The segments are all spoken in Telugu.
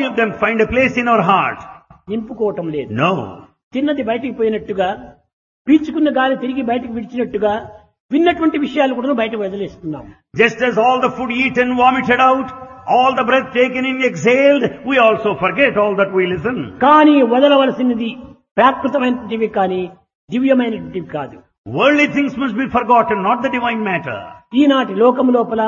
many of them find a place in our heart? నింపుకోవటం లేదు No. తిన్నది బయటికి పోయినట్టుగా పీల్చుకున్న గాలి తిరిగి బయటకు విడిచినట్టుగా విన్నటువంటి విషయాలు కూడా బయట వదిలేస్తున్నాం Just as all the food eaten, vomited out, all the breath taken in, exhaled, we also forget all that we listen. కానీ వదలవలసినది ప్రాకృతమైనటువంటివి కానీ దివ్యమైనటువంటివి కాదు Worldly things must be forgotten, not the divine matter. ఈనాటి లోకం లోపల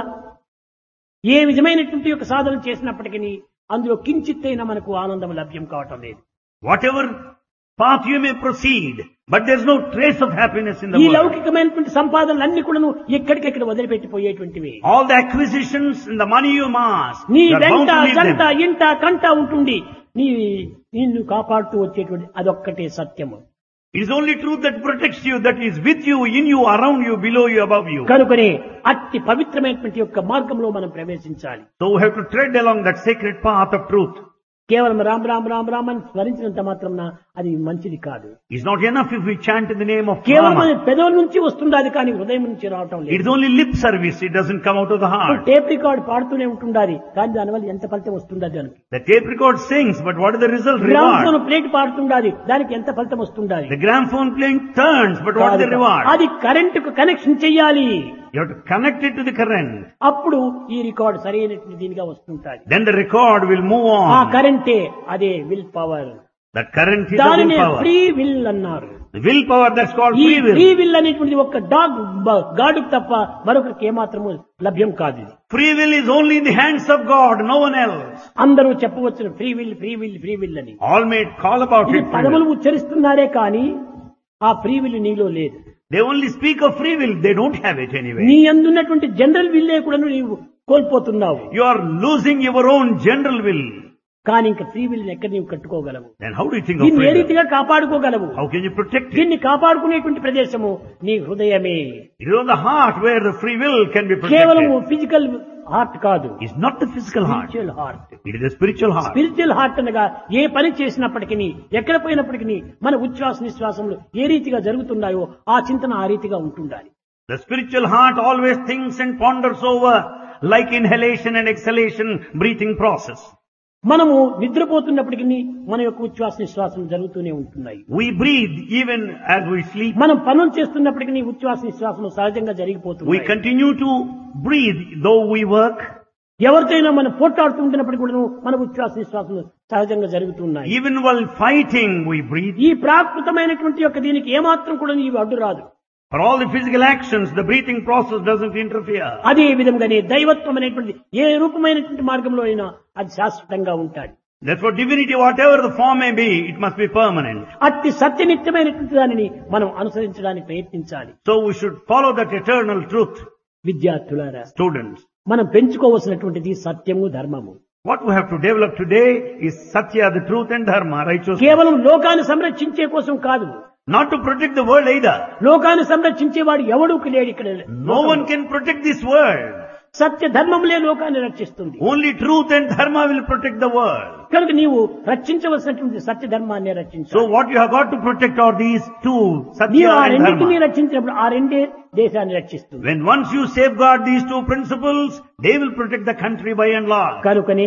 ఏ విధమైనటువంటి యొక్క సాధన చేసినప్పటికీ అందులో కించిత్తైనా మనకు ఆనందం లభ్యం కావటం లేదు Whatever path you may proceed, but there's no trace of happiness in the ఈ world. లౌకికమైనటువంటి సంపాదనలన్నీ కూడాను ఎక్కడికెక్కడ వదిలిపెట్టిపోయేటువంటివి All the acquisitions and the money you amass, నీ you are bound వెంట to leave జంట them. ఇంట కంట ఉంటుంది నీ నిన్ను కాపాడుతూ వచ్చేటువంటి అదొక్కటే సత్యము It is only truth that protects you, that is with you, in you, around you, below you, above you. కనుకనే అతి పవిత్రమైనటువంటి యొక్క మార్గంలో మనం ప్రవేశించాలి So we have to tread along that sacred path of truth. కేవలం రామ్ రామ్ రామ్ రామ్ అని స్మరించినంత మాత్రం అది మంచిది కాదు It's not enough if we chant in the name of కేవలం Rama. అది పెదవుల నుంచి వస్తుంది అది కానీ హృదయం నుంచి రావటం It లేదు is only lip service, it doesn't come out of the heart. Tape record పాడుతూనే ఉంటుండాలి కానీ దానివల్ల ఎంత ఫలితం వస్తుందా దానికి The tape record sings, but what is the result? Gramophone Reward. Plate పాడుతుండాలి దానికి ఎంత ఫలితం వస్తుండాలి The gramophone playing turns, but what is the reward? అది కరెంట్ కు కనెక్షన్ చెయ్యాలి You have to connect it to the current. అప్పుడు ఈ రికార్డ్ సరైనటువంటి దీనిగా వస్తుంటాది Then the record will move ఆ on. కరెంటే అదే will power That current is the దానినే willpower. ఫ్రీ విల్ అన్నారు The willpower that's called ఈ free will. ఫ్రీ విల్ అనేటువంటిది ఒక డాగ్ గాడు తప్ప మరొకరికి ఏమాత్రము లభ్యం కాదు ఇది Free will is only in the hands of God, no one else. అందరూ చెప్పవచ్చు free will free will free will అని All may call about ఇది it. free పదములు will. ఉచ్చరిస్తున్నారే కానీ ఆ ఫ్రీ విల్ నీలో లేదు They only speak of free will, they don't have it anyway. నీ అందున్నటువంటి జనరల్ విల్లే కూడా నీవు కోల్పోతున్నావు You are losing your own general will. కానీ ఇంకా ఫ్రీ విల్ ఎక్కడ నీవు కట్టుకోగలవు Then how do you think of దీన్ని ఏ free will? రీతిగా కాపాడుకోగలవు How can you protect it? దీన్ని కాపాడుకునేటువంటి ప్రదేశము నీ హృదయమే It is on the heart where the free will can be కేవలం protected. ఫిజికల్ హార్ట్ కాదు It's not the physical heart. Spiritual heart It is the spiritual heart. Spiritual heart అనగా ఏ పని చేసినప్పటికీ ఎక్కడ పోయినప్పటికీ మన ఉచ్ఛ్వాస నిశ్వాసములు ఏ రీతిగా జరుగుతున్నాయో ఆ చింతన ఆ రీతిగా ఉంటుండాలి The spiritual heart always thinks and ponders over like inhalation and exhalation breathing process. మనము నిద్రపోతున్నప్పటికీ మన యొక్క ఉచ్ఛ్వాస నిశ్వాసం జరుగుతూనే ఉంటున్నాయి We breathe even as we sleep. మనం పనులు చేస్తున్నప్పటికీ ఉచ్ఛ్వాస నిశ్వాసం సహజంగా We జరిగిపోతుంది continue to breathe though we work. ఎవరితోనైనా మనం పోట్లాడుతుంటున్నప్పటికీ కూడా మన ఉచ్ఛ్వాస నిశ్వాసం సహజంగా జరుగుతున్నాయి Even while fighting we breathe. ఈ ప్రాకృతమైనటువంటి యొక్క దీనికి ఏమాత్రం కూడా నీవు అడ్డు రాదు For all the physical actions, the breathing process doesn't interfere. అదే విధంగానే దైవత్వం అనేటువంటి ఏ రూపమైనటువంటి మార్గంలో అయినా అది శాశ్వతంగా ఉంటాడు Therefore divinity, whatever the form may be, it must be permanent. అట్టి సత్యనిత్యమైనటువంటి దానిని మనం అనుసరించడానికి ప్రయత్నించాలి So we should follow that eternal truth, విద్యార్థులారా students. మనం పెంచుకోవలసినటువంటిది సత్యము ధర్మము What we have to develop today is Satya, the truth and Dharma, righteousness. కేవలం లోకాన్ని సంరక్షించే కోసం కాదు Not to protect the world either. లోకాన్ని సంరక్షించేవాడు ఎవడు లేడు ఇక్కడ No one can protect this world. సత్య ధర్మములే లోకాన్ని రక్షిస్తుంది Only truth and Dharma will protect the world. కనుక నీవు రక్షించవలసినటువంటి సత్య ధర్మాన్ని So రక్షించాలి what you have got to protect are these two, నీవు Satya ఆ and రెండింటినీ Dharma. రక్షించినప్పుడు ఆ రెండే దేశాన్ని రక్షిస్తుంది When once you safeguard these two principles, they will protect the country by and large. కనుకనే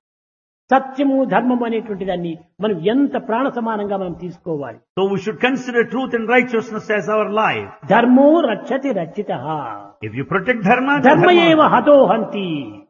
సత్యము ధర్మము అనేటువంటి దాన్ని మనం ఎంత ప్రాణ సమానంగా మనం తీసుకోవాలి So we should consider truth and righteousness as our life. ధర్మో రక్షతి రక్షిత If you protect Dharma, then ధర్మయేవ dharma. హతోహంతి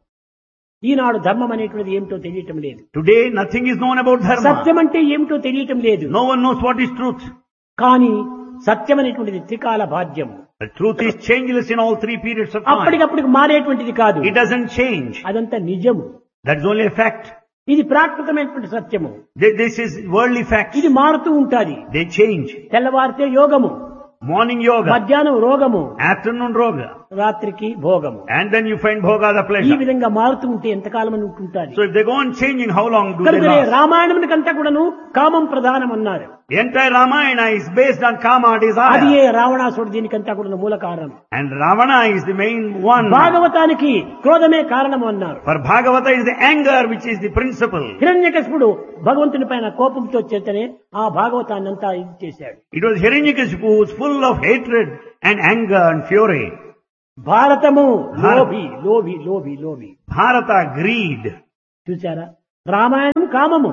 ఈనాడు ధర్మం అనేటువంటిది ఏమిటో తెలియటం లేదు Today nothing is known about Dharma. సత్యం అంటే ఏమిటో తెలియటం లేదు No one knows what is truth. కానీ సత్యం అనేటువంటిది త్రికాల బాధ్యం The truth is changeless in all three periods of time. అప్పటికప్పటికి మారేటువంటిది కాదు It doesn't change. అదంతా నిజము That's only a fact. ఇది ప్రాకృతమైనటువంటి సత్యము Th- This is worldly facts. ఇది మారుతూ ఉంటాది They change. తెల్లవారితే యోగము Morning yoga, మధ్యాహ్నం రోగము afternoon roga, రాత్రికి భోగము and then you find bhoga the ఈ pleasure. విధంగా మారుతూ ఉంటే ఎంతకాలం అని ఉంటుంటారు So if they go on changing, how long do they కనుకనే last? రామాయణమునికంతా కూడాను కామం ప్రధానం అన్నారు The entire Ramayana is based on kama అది desire. ఏ రావణాసుడు దీనికంతా కూడా మూల కారణం And Ravana is the main one. భాగవతానికి క్రోధమే కారణం అన్నారు For Bhagavata is the anger which is the principle. హిరణ్యకశిపుడు భగవంతుని పైన కోపంతో చేతనే ఆ భాగవతాన్ని అంతా ఇది చేశాడు It was Hiranyakashipu who was full of hatred and anger and fury. భారతము భారత- లోభి లోభి లోభి లోభి Bharata, greed. చూసారా రామాయణం కామము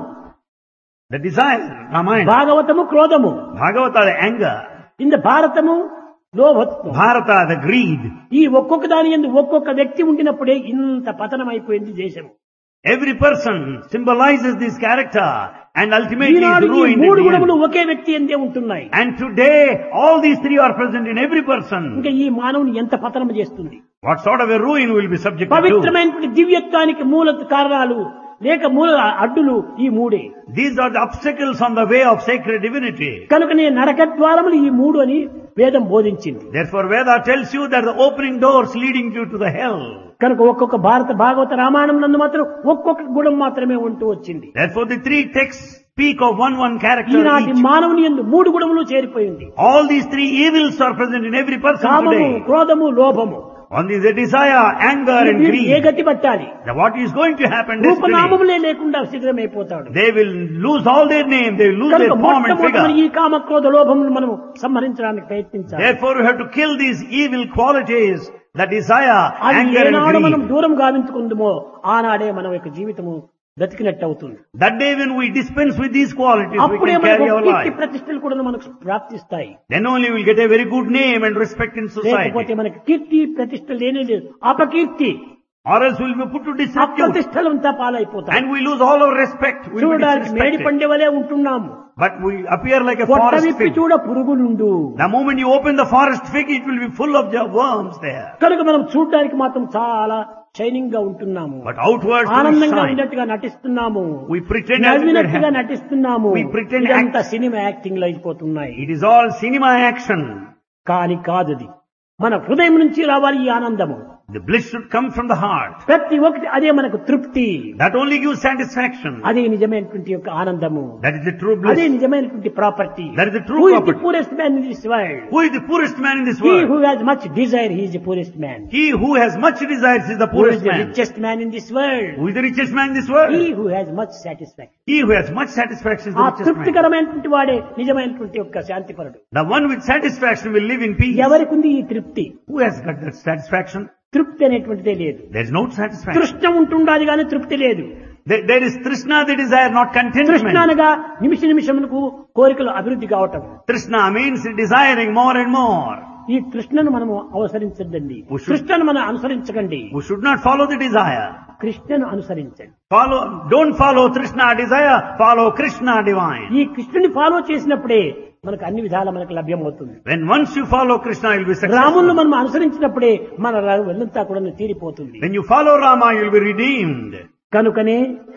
The desire, Ramayana. భాగవతము క్రోధము Bhagavata, the anger. ఇంద భారతము లోభత్వం Bharata, the greed. ఈ ఒక్కొక్క దాని ఎందు ఒక్కొక్క వ్యక్తి ఉండినప్పుడే ఇంత పతనం అయిపోయింది దేశం Every person symbolizes this character and ultimately is ఈనాడు ఈ ruined in మూడు the గుణములు end. ఒకే వ్యక్తి ఎందే ఉంటున్నాయి And today, all these three are present in every person. ఇంకా ఈ మానవుని ఎంత పతనం చేస్తుంది What sort of a ruin will be subjected to? పవిత్రమైనటువంటి దివ్యత్వానికి మూల కారణాలు లేక మూల అడ్డులు ఈ మూడే These are the obstacles on the way of sacred divinity. కనుకనే నరక ద్వారములు ఈ మూడు అని వేదం బోధించింది Therefore, Veda tells you that the opening doors leading you to the hell. కనుక ఒక్కొక్క భారత భాగవత రామాయణం నందు మాత్రం ఒక్కొక్క గుణం మాత్రమే ఉంటూ వచ్చింది Therefore, the three texts speak of one one character ఈనాటి each. మానవుని ఎందు మూడు గుణములు చేరిపోయింది All these three evils are present in every person కామము today. క్రోధము లోభము One is the desire, anger and వీరికి ఏ greed. గతి పట్టాలి Now, what is going to happen destiny? రూపనామములే లేకుండా శిథిలమైపోతాడు They will lose all their name, they will lose కనుక their form and మొట్టమొదటి figure. ఈ కామ క్రోధ లోభములు మనం సంహరించడానికి ప్రయత్నించాలి Therefore, you have to kill these evil qualities, the desire, అది anger ఏనాడు and మనం greed. దూరం గావించుకుందుమో ఆనాడే మన యొక్క జీవితము బ్రతికినట్టు అవుతుంది That day when we dispense with these qualities, we అప్పుడే can మనకు carry our కీర్తి life. ప్రతిష్టలు కూడా మనకు ప్రాప్తిస్తాయి Then only we'll get a very good name and respect in లేకపోతే society. మనకి కీర్తి ప్రతిష్ట లేనే లేదు అపకీర్తి Or else we'll be put to disrepute. అప్రతిష్టలంతా పాలైపోతాయి And we lose all our respect. We'll be చూడడానికి మేడి disrespected. పండే వలె ఉంటున్నాము But we appear like a పొట్ట forest విప్పి fig. చూడ పురుగులుండు The moment you open the forest fig, it will be full of the worms there. కనుక మనం చూడడానికి మాత్రం చాలా షైనింగ్ గా ఉంటున్నాము But outwards we ఆనందంగా shine. ఉన్నట్టుగా నటిస్తున్నాము We pretend as if we're నవ్వినట్టుగా happy. నటిస్తున్నాము We pretend ఇదంతా సినిమా యాక్టింగ్ లో అయిపోతున్నాయి It is all cinema action. కాని కాదది మన హృదయం నుంచి రావాలి ఈ ఆనందము The bliss should come from the heart. ప్రతి ఒక్కటి అదే మనకు తృప్తి That only gives satisfaction. అదే నిజమైనటువంటి యొక్క ఆనందము That is the true అదే bliss. నిజమైనటువంటి property That is the true property. Poorest man in this world Who is the poorest man in this he world? Who has much desire he is the poorest man He who has much desires is the who is poorest the man. Richest man in this world Who is the richest man in this he world? Who has much satisfaction He who has much satisfaction is ఆ the richest man. తృప్తికరమైనటువంటి వాడే నిజమైనటువంటి యొక్క శాంతిపరుడు The one with satisfaction will live in peace. ఎవరికి ఉంది ఈ తృప్తి Who has got that satisfaction? తృప్తి అనేటువంటిదే లేదు There is no satisfaction. తృష్ణ ఉంటుండాలి కానీ తృప్తి లేదు There, there is trishna, the desire, not తృష్ణ contentment. అనగా నిమిష నిమిషములకు కోరికలు అభివృద్ధి కావటం Trishna means desiring more and more. ఈ తృష్ణను మనము అవసరించద్దండి We should- కృష్ణను మనం అనుసరించకండి We should not follow the desire. కృష్ణను అనుసరించండి Follow, don't follow Trishna desire, follow Krishna divine. ఈ కృష్ణుని ఫాలో చేసినప్పుడే మనకు అన్ని విధాల మనకు లభ్యమవుతుంది When once you follow Krishna, you'll be రాములను successful. మనం అనుసరించినప్పుడే మన వెళ్ళంతా కూడా తీరిపోతుంది When you follow Rama, you'll be redeemed. కనుకనే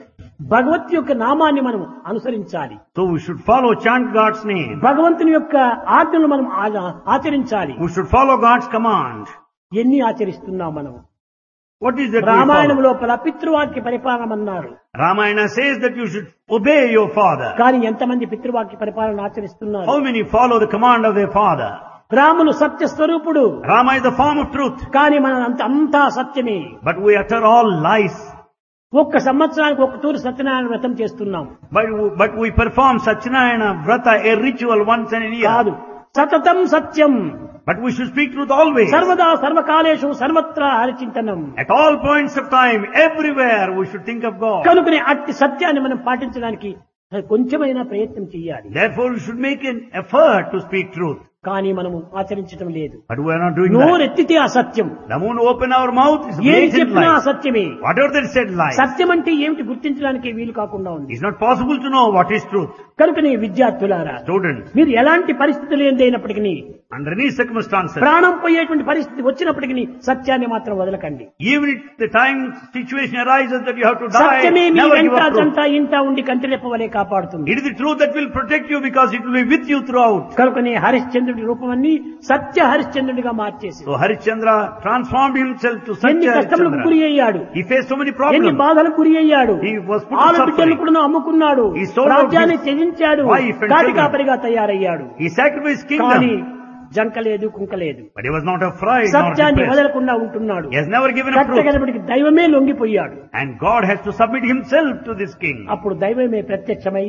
భగవత్ యొక్క నామాన్ని మనం అనుసరించాలి So we should follow, chant God's name. భగవంతుని యొక్క ఆజ్ఞలు మనం ఆ- ఆచరించాలి We should follow God's command. ఎన్ని ఆచరిస్తున్నాం మనం What is that we Ramayanam follow? లోపల పితృవాక్య పరిపాలన అన్నారు Ramayana says that you should obey your father. కానీ ఎంతమంది పితృవాక్య పరిపాలన ఆచరిస్తున్నారు How many follow the command of their father? Ramulu సత్య స్వరూపుడు Rama is the form of truth, కానీ మన అంత అంతా సత్యమే but we utter all lies. ఒక్క సంవత్సరానికి ఒక తూరు సత్యనారాయణ వ్రతం చేస్తున్నాం But, but we perform Satchinayana Vrata, a ritual once in a year. కాదు సతతం సత్యం But we should speak truth always. సర్వదా సర్వకాలేషు సర్వత్రా హరిచింతనం At all points of time, everywhere, we should think of God. కనుకనే అట్టి సత్యాన్ని మనం పాటించడానికి కొంచెమైనా ప్రయత్నం చేయాలి Therefore, we should make an effort to speak truth. కానీ మనము ఆచరించడం లేదు But we are not doing that. నోరెత్తితే అసత్యం The moment we open our mouth, it's ఏం blatant చెప్పినా lies. అసత్యమే Whatever they said lies. సత్యం అంటే ఏమిటి గుర్తించడానికి వీలు కాకుండా ఉంది It's not possible to know what is truth. కనుకనే విద్యార్థులారా Students, మీరు ఎలాంటి పరిస్థితులు ఏందైనప్పటికీ under any circumstances, ప్రాణం పోయేటువంటి పరిస్థితి వచ్చినప్పటికీ సత్యాన్ని మాత్రం వదలకండి even if the time situation arises that you have to die, సత్యమే మీ never give వెంట up truth. జంట ఇంట ఉండి కంటిరెప్పవలే కాపాడుతుంది It is the truth that will protect you because it will be with you throughout. కనుకనే హరిశ్చంద్రుడి రూపమన్నీ సత్య హరిశ్చంద్రుడిగా మార్చేసి So Harishchandra transformed himself to ఎన్ని Satya కష్టములకు గురి Harishchandra. అయ్యాడు He faced so many ఎన్ని problems. బాధలకు గురి అయ్యాడు He was put to ఆలు బిడ్డలు suffering. కూడా అమ్ముకున్నాడు He sold out రాజ్యాన్ని his త్యజించాడు wife and కాటి children. కాపరిగా తయారయ్యాడు He sacrificed కానీ kingdom, జంక లేదు కుంక లేదు but he was not afraid nor సత్యాన్ని depressed. వదలకుండా ఉంటున్నాడు He has never given up truth. కట్టగనబడికి దైవమే లొంగిపోయాడు And God has to submit himself to this king. అప్పుడు దైవమే ప్రత్యక్షమై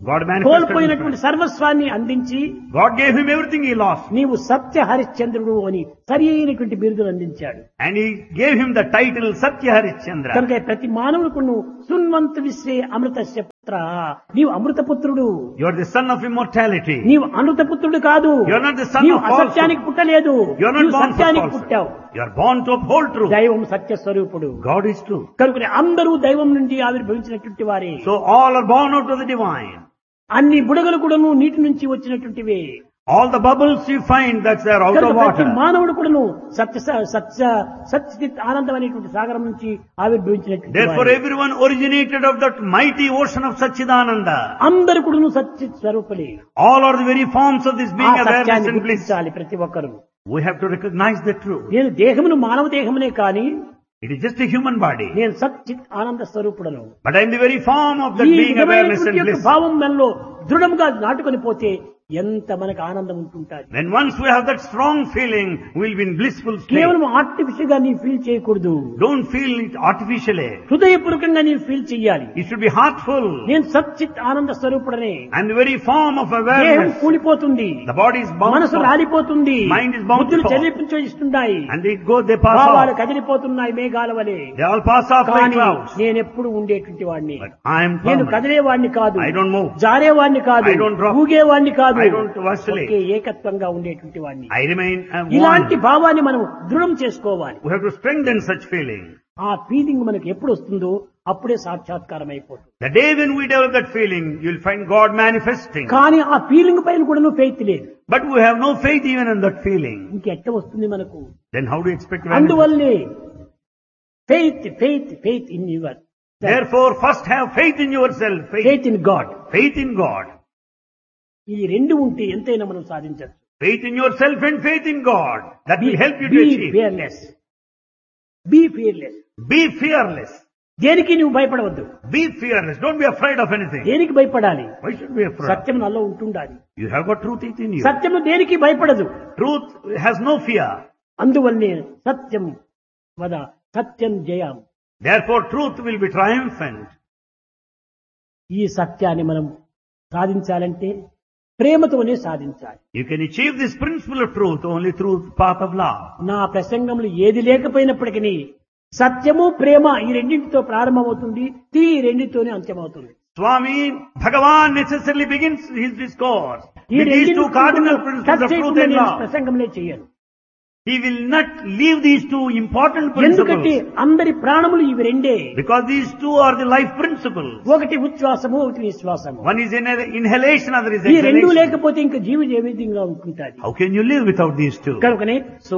God manifested కోల్పోయినటువంటి himself. సర్వస్వాన్ని అందించి God gave him everything he lost. నీవు సత్య హరిశ్చంద్రుడు అని సరి అయినటువంటి బిరుదులు అందించాడు And he gave him the title Satya Harishchandra. కనుక ప్రతి మానవులకు నువ్వు సున్వంత విశ్వే అమృతస్య పుత్ర నీవు అమృతపుత్రుడు You are the son of immortality. నీవు అమృతపుత్రుడు కాదు You are not the son నీవు of falsehood. అసత్యానికి పుట్టలేదు You are not నీవు born for సత్యానికి falsehood. పుట్టావు You are born to uphold truth. దైవం సత్య స్వరూపుడు God is true. కనుక అందరూ దైవం నుండి ఆవిర్భవించినటువంటి వారే So all are born out of the divine. అన్ని బుడగలు కూడాను నీటి నుంచి వచ్చినటువంటివే All the bubbles you find that they are out కనుక of ప్రతి water. మానవుడు కూడాను సత్య సత్య సత్యచిత్ ఆనందం అనేటువంటి సాగరం నుంచి ఆవిర్భవించినటువంటి Therefore వారే. everyone originated of that mighty ocean of Satchidananda. అందరు కూడాను సత్య స్వరూపులే All are the very forms of this ఆ being awareness సత్యాన్ని and bliss. గుర్తించాలి ప్రతి ఒక్కరు We have to recognize the truth. నేను దేహమును మానవ దేహమునే కాని It is just a human body. నేను సచ్చిత్ ఆనంద స్వరూపుడను But I am the very form of that ఈ being awareness and విధమైనటువంటి యొక్క bliss. భావం మనలో దృఢంగా నాటుకొని పోతే ఎంత మనకు ఆనందం ఉంటుంటాది When once we have that strong feeling, we will be in blissful state. కేవలం ఆర్టిఫిషియల్ గా నీ ఫీల్ చేయకూడదు Don't feel it artificially. హృదయపూర్వకంగా నీ ఫీల్ చెయ్యాలి It should be heartful. నేను సచ్చిత్ ఆనంద స్వరూపుడనే And the very form of దేహం awareness. కూలిపోతుంది The body is bound మనసు for. రాలిపోతుంది Mind is bound బుద్ధులు for. చెల్లించేస్తున్నాయి And they go, they pass భావాలు off. కదిలిపోతున్నాయి మేఘాల వలె They all pass off like కానీ clouds. నేను ఎప్పుడు ఉండేటువంటి వాడిని But I am నేను permanent. కదిలేవాడిని కాదు I don't move. జారేవాడిని కాదు I don't drop. ఊగేవాడిని కాదు I don't vacillate. ఒకే ఏకత్వంగా ఉండేటువంటి వాడిని I remain uh, ఇలాంటి one. భావాన్ని మనం దృఢం చేసుకోవాలి We have to strengthen such feeling. ఆ ఫీలింగ్ మనకు ఎప్పుడు వస్తుందో అప్పుడే సాక్షాత్కారం అయిపోతుంది The day when we develop that feeling, you'll find God manifesting. కానీ ఆ ఫీలింగ్ పైన కూడా ఫెయిత్ లేదు But we have no faith even in that feeling. ఇంకెట్ట వస్తుంది మనకు Then how do you expect manifestation? అందువల్లే faith faith faith in your Therefore, first have faith in yourself. Faith, faith in God faith in God. ఈ రెండు ఉంటే ఎంతైనా మనం సాధించవచ్చు Faith in yourself and faith in God. That will help you to be achieve. Fearless be fearless Be fearless. దేనికి నువ్వు భయపడవద్దు Be fearless. Don't be afraid of anything. దేనికి భయపడాలి Why should we be afraid? సత్యం నాలో ఉంటుండాలి You have got truth in you. సత్యము దేనికి భయపడదు Truth has no fear. అందువల్లనే సత్యం వద సత్యం జయం Therefore, truth will be triumphant. ఈ సత్యాన్ని మనం సాధించాలంటే ప్రేమతోనే సాధించాలి You can achieve this principle of truth only through the path of love. నా ప్రసంగంలో ఏది లేకపోయినప్పటికీ సత్యము ప్రేమ ఈ రెండింటితో ప్రారంభమవుతుంది ఈ రెండింటితోనే అంత్యమవుతుంది Swami Bhagavan necessarily begins his discourse ఈ with these two cardinal రెండింటితో principles టచ్ of truth చేయకుండా and నేను love. ప్రసంగంలో చేయను He will not leave these two important ఎందుకంటే principles అందరి ప్రాణములు ఇవి రెండే because these two are the life principles. ఒకటి ఉచ్ఛ్వాసము ఒకటి నిశ్వాసము One is inhal- inhalation, other is ఈ రెండు exhalation. లేకపోతే ఇంకా జీవి ఏ విధంగా ఉంటుంటాది How can you live without these two? కనుకనే సో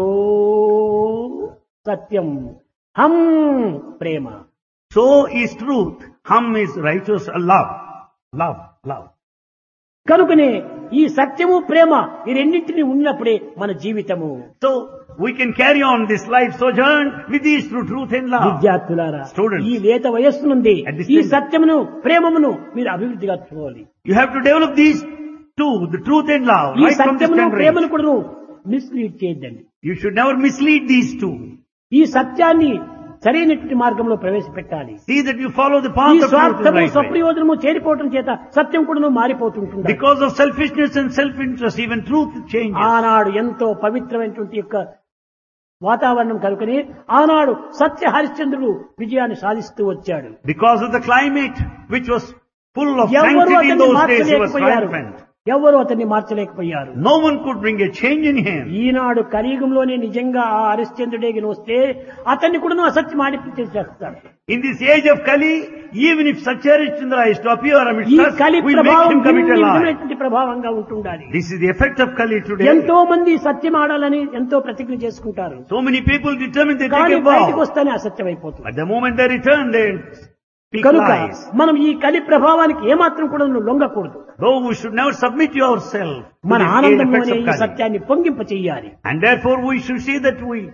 సత్యం హం ప్రేమ So is truth. Hum is righteous uh, love. Love, love. కనుకనే ఈ సత్యము ప్రేమ ఈ రెండింటిని ఉన్నప్పుడే మన జీవితము So we can carry on this life sojourn with these through truth and love. విద్యార్థులారా Students. ఈ లేత వయస్సు నుండి At this ఈ time. సత్యమును ప్రేమమును మీరు అభివృద్ధిగా చూడాలి You have to develop these two, the truth and love, ఈ right from this సత్యమును tender age. ప్రేమను కూడా మిస్లీడ్ చేయొద్దండి You should never mislead these two. ఈ సత్యాన్ని సరైనటువంటి మార్గంలో ప్రవేశపెట్టాలి See that you follow the ఈ path of truth in స్వార్థము right way. స్వప్రయోజనము చేరిపోవటం చేత సత్యం కూడా మారిపోతుంటుంది Because of selfishness and self-interest, even truth changes. ఆనాడు ఎంతో పవిత్రమైనటువంటి యొక్క వాతావరణం కనుకనే ఆనాడు సత్య హరిశ్చంద్రుడు విజయాన్ని సాధిస్తూ వచ్చాడు Because of the climate, which was full of ఎవరు sanctity in అతన్ని those days, he was మార్చలేకపోయారు triumphant. ఎవరు అతన్ని మార్చలేకపోయారు No one could bring a change in him. ఈనాడు కలియుగంలోనే నిజంగా ఆ హరిశ్చంద్రుడే గిని వస్తే అతన్ని కూడా అసత్యం ఆడిపించేసేస్తాడు In this age of Kali, even if Satyarishchandra is to appear amidst ఈ us, కలి we make ప్రభావం him commit a ఇన్ని lie. విధమైనటువంటి ప్రభావంగా ఉంటుండాలి This is the effect of Kali today. ఎంతో మంది సత్యం ఆడాలని ఎంతో ప్రతిజ్ఞ చేసుకుంటారు So many people determine they కానీ take a బయటకు vow. వస్తేనే అసత్యం అయిపోతుంది At the moment they return, they speak కనుక lies. మనం ఈ కలి ప్రభావానికి ఏమాత్రం కూడా లొంగకూడదు Though we should never submit yourself to మన the ill ఆనందం effects అనే of ఈ Kali. సత్యాన్ని పొంగింప చెయ్యాలి And therefore we should see that we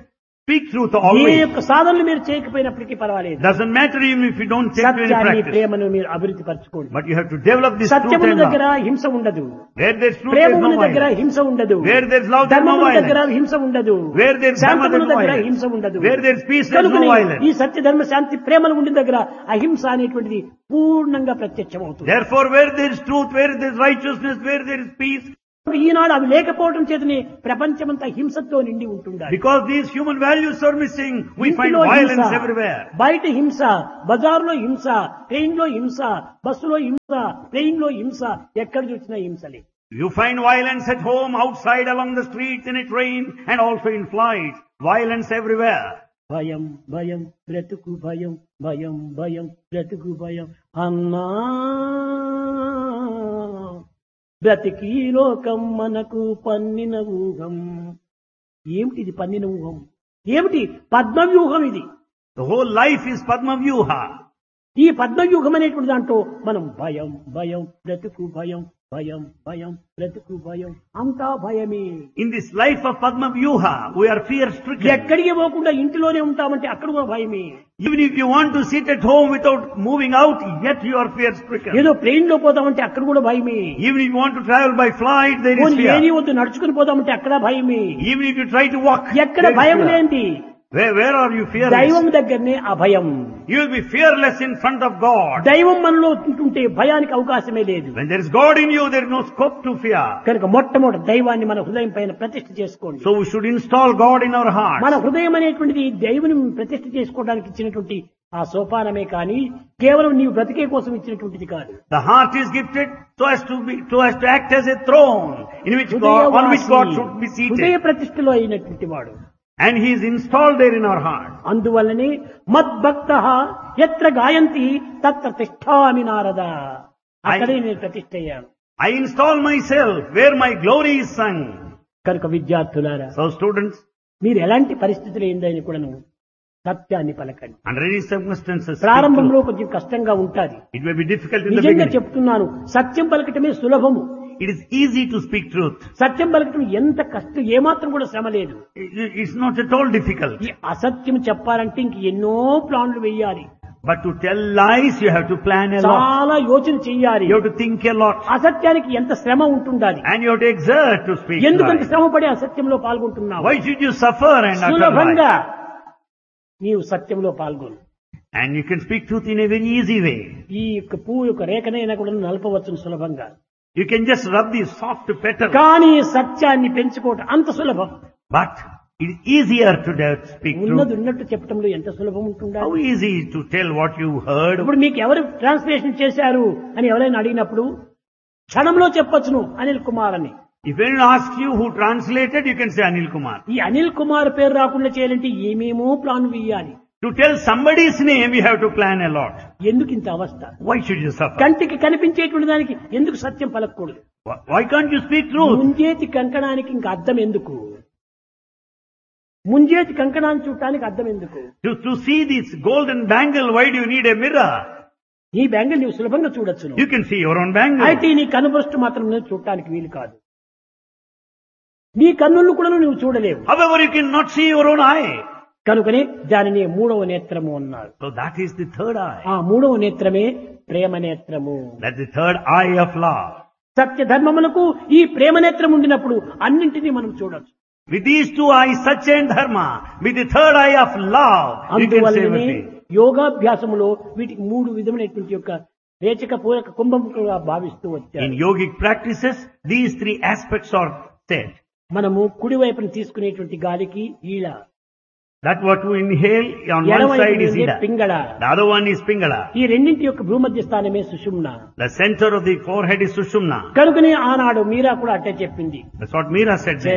Speak truth A always. యొక్క సాధనలు మీరు చేయకపోయినప్పటికీ పర్వాలేదు Doesn't matter even if you don't take to any సత్యాన్ని practice. ప్రేమను మీరు అభివృద్ధి పరచుకోండి But you have to develop this truth సత్యముల and దగ్గర love. హింస ఉండదు Where there's truth, there's ప్రేమముల no దగ్గర violence. హింస ఉండదు Where there's love, there's no ధర్మముల దగ్గర violence. హింస ఉండదు Where there's dharma, శాంతముల there's no దగ్గర violence. హింస ఉండదు Where there's peace, there's no కనుకనే violence. ఈ సత్య ధర్మ శాంతి ప్రేమలు ఉండిన దగ్గర అహింస అనేటువంటిది పూర్ణంగా ప్రత్యక్షమవుతుంది Therefore, where there is truth, where there is righteousness, where there is peace, ఈనాడు అవి లేకపోవడం చేతనే ప్రపంచమంతా హింసతో నిండి ఉంటుండాలి because these human values are missing, we find ఇంటిలో violence హింస, everywhere. బయట హింస బజార్లో హింస ట్రైన్ లో హింస బస్సులో హింస ట్రైన్ లో హింస ఎక్కడ చూసినా హింసలే You find violence at home, outside, along the streets, in a train, and also in flights. Violence everywhere. భయం భయం బ్రతుకు భయం భయం భయం బ్రతుకు భయం అన్నా బ్రతికి లోకం మనకు పన్నిన ఊహం ఏమిటి ఇది పన్నిన ఊహం ఏమిటి పద్మవ్యూహం ఇది The whole life is Padma Vyuha. ఈ పద్మవ్యూహం అనేటువంటి దాంట్లో మనం భయం భయం బ్రతుకు భయం భయం భయం బ్రతుకు భయం అంతా భయమే In this life of Padma Vyuha, we are fear stricken. ఎక్కడికి పోకుండా ఇంటిలోనే ఉంటామంటే అక్కడ కూడా భయమే Even if you want to sit at home without moving out, yet you are fear stricken. ఏదో ప్లేన్ లో పోతామంటే అక్కడ కూడా భయమే Even if you want to travel by flight, there is పోనీ ఏది fear. వద్దు నడుచుకుని పోదామంటే అక్కడ భయమే Even if you try to walk, ఎక్కడ there is భయం fear. లేంది Where, where are you దైవం fearless? దగ్గరనే అభయం You will be fearless in front of God. దైవం మనలో ఉంటుంటే భయానికి అవకాశమే లేదు When there is God in you, there is no scope to fear. కనుక మొట్టమొదటి దైవాన్ని మన హృదయం పైన ప్రతిష్ఠ చేసుకోండి So we should install God in our heart. మన హృదయం అనేటువంటిది దేవుని ప్రతిష్ఠ చేసుకోవడానికి ఇచ్చినటువంటి ఆ సోపానమే కానీ కేవలం నీవు బ్రతికే కోసం ఇచ్చినటువంటిది కాదు The heart is gifted so as to be, so as to act as a throne in which God, on which God should be హృదయవాసి, హృదయ seated. ప్రతిష్ఠలో అయినటువంటి వాడు And He is installed there in our heart. అందువల్లనే మద్భక్త ఎత్ర గాయంతి తత్ర తిష్టామి నారద అక్కడే నేను ప్రతిష్ఠ అయ్యాను I install myself where my glory is sung. కనుక విద్యార్థులారా So students, మీరు ఎలాంటి పరిస్థితులు ఏందని కూడాను సత్యాన్ని పలకండి under any circumstances, speak ప్రారంభంలో truth. కొంచెం కష్టంగా ఉంటాది it may be difficult in the నిజంగా beginning. చెప్తున్నాను సత్యం పలకటమే సులభము It is easy to speak truth. సత్యం పలకటం ఎంత కష్టం ఏమాత్రం కూడా శ్రమ లేదు It- It's not at all difficult. ఈ అసత్యం చెప్పాలంటే ఇంక ఎన్నో ప్లాన్లు వేయాలి But to tell lies, you have to plan a lot. చాలా యోచన చెయ్యాలి You have to think a lot. అసత్యానికి ఎంత శ్రమ ఉంటుండాలి And you have to exert to speak ఎందుకంత lies. శ్రమ పడి అసత్యంలో పాల్గొంటున్నావు Why should you suffer and utter సులభంగా lies? నీవు సత్యంలో పాల్గొను And you can speak truth in a very easy way. ఈ యొక్క పువ్వు యొక్క రేఖనైనా కూడా నలపవచ్చును సులభంగా You can just rub the soft petal. కానీ సత్యాన్ని పెంచుకోవటం అంత సులభం But it is easier to dare to speak ఉన్నది truth. ఉన్నట్టు చెప్పడంలో ఎంత సులభం ఉంటుందా How easy to tell what you heard. ఇప్పుడు మీకు ఎవరు ట్రాన్స్లేషన్ చేశారు అని ఎవరైనా అడిగినప్పుడు క్షణంలో చెప్పొచ్చును అనిల్ కుమార్ అని If anyone asks you who translated, you can say Anil Kumar. ఈ అనిల్ కుమార్ పేరు రాకుండా చేయాలంటే ఏమేమో ప్లాన్ వేయాలి To tell somebody's name, you have to plan a lot. ఎందుకు ఇంత అవస్థ Why should you suffer? కంటికి కనిపించేటువంటి దానికి ఎందుకు సత్యం పలకూడదు Why- Why can't you speak truth? ముంజేతి కంకణానికి ఇంకా అర్థం ఎందుకు ముంజేతి కంకణాన్ని చూడటానికి అర్థం ఎందుకు To, to see this golden bangle, why do you need a mirror? నీ బ్యాంగిల్ నీవు సులభంగా చూడొచ్చును You can see your own bangle. అయితే నీ కనుబృష్టి మాత్రం నువ్వు చూడటానికి వీలు కాదు నీ కన్నులు కూడా నువ్వు చూడలేవు However, you cannot see your own eye. కనుకనే దానిని మూడవ నేత్రము అన్నారు So that is the third eye. ఆ మూడవ నేత్రమే ప్రేమ నేత్రము That's the third eye of love. సత్య ధర్మములకు ఈ ప్రేమ నేత్రం ఉండినప్పుడు అన్నింటినీ మనం చూడొచ్చు With these two eyes, Satya and Dharma, with the third eye of love, you can see అందువల్లనే everything. యోగాభ్యాసములో వీటికి మూడు విధమైనటువంటి యొక్క రేచక పూరక కుంభములుగా భావిస్తూ In వచ్చారు yogic practices, these three aspects are said. మనము కుడి వైపున తీసుకునేటువంటి గాలికి ఈళ That what you inhale on one ఎడమ side is వైపు Ida. Pingala The other one is Pingala. ఈ రెండింటి యొక్క భూమధ్య స్థానమే సుషుమ్న The center of the forehead is Sushumna. కనుకనే ఆనాడు మీరా కూడా అట్టే చెప్పింది That's what Meera said. there.